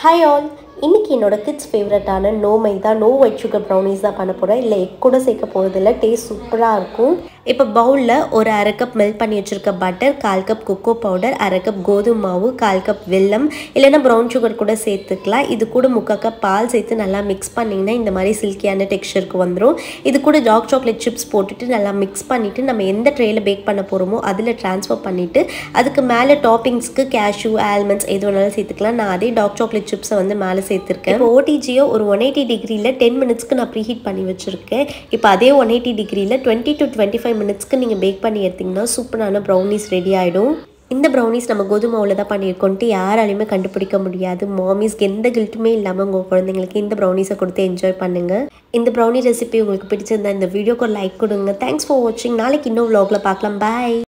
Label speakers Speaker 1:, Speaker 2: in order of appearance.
Speaker 1: hi all இன்னைக்கு என்னோட kids ஃபேவரட்டான no maida no white sugar brownies தான் பண்ண போகிறேன் இல்லை எக் கூட சேர்க்க போகிறதில்ல டேஸ்ட் சூப்பராக இருக்கும் இப்போ பவுலில் ஒரு அரை கப் மெல்ட் பண்ணி வச்சுருக்க பட்டர் கால் கப் கொக்கோ பவுடர் அரை கப் கோதுமை மாவு கால் கப் வெல்லம் இல்லைன்னா ப்ரௌன் சுகர் கூட சேர்த்துக்கலாம் இது கூட முக்கால் கப் பால் சேர்த்து நல்லா மிக்ஸ் பண்ணிங்கன்னா இந்த மாதிரி சில்கியான டெக்ஸ்சருக்கு வந்துடும் இது கூட டார்க் சாக்லேட் சிப்ஸ் போட்டுட்டு நல்லா மிக்ஸ் பண்ணிவிட்டு நம்ம எந்த ட்ரேயில் பேக் பண்ண போகிறோமோ அதில் ட்ரான்ஸ்ஃபர் பண்ணிவிட்டு அதுக்கு மேலே டாப்பிங்ஸ்க்கு கேஷ்யூ ஆல்மண்ட்ஸ் எது வேணாலும் சேர்த்துக்கலாம் நான் அதே டார்க் சாக்லேட் சிப்ஸை வந்து மேலே சேர்த்துருக்கேன் இப்போ ஓடிஜியோ ஒரு ஒன் எயிட்டி டிகிரியில் டென் மினிட்ஸ்க்கு நான் ப்ரீஹீட் பண்ணி வச்சுருக்கேன் இப்போ அதே ஒன் எயிட்டி டிகிரியில் டுவெண்ட்டி டு டுவெண்ட்டி ஃபைவ் மினிட்ஸ்க்கு நீங்கள் பேக் பண்ணி எடுத்திங்கன்னா சூப்பரான ப்ரௌனிஸ் ரெடி ஆகிடும் இந்த ப்ரௌனிஸ் நம்ம கோதுமை மாவில் தான் பண்ணியிருக்கோன்ட்டு யாராலையுமே கண்டுபிடிக்க முடியாது மாமிஸ்க்கு எந்த கில்ட்டுமே இல்லாமல் உங்கள் குழந்தைங்களுக்கு இந்த ப்ரௌனிஸை கொடுத்து என்ஜாய் பண்ணுங்கள் இந்த ப்ரௌனி ரெசிபி உங்களுக்கு பிடிச்சிருந்தா இந்த வீடியோக்கு ஒரு லைக் கொடுங்க தேங்க்ஸ் ஃபார் வாட்சிங் நாளைக்கு இன்னும் vlogல பார்க்கலாம் பாய்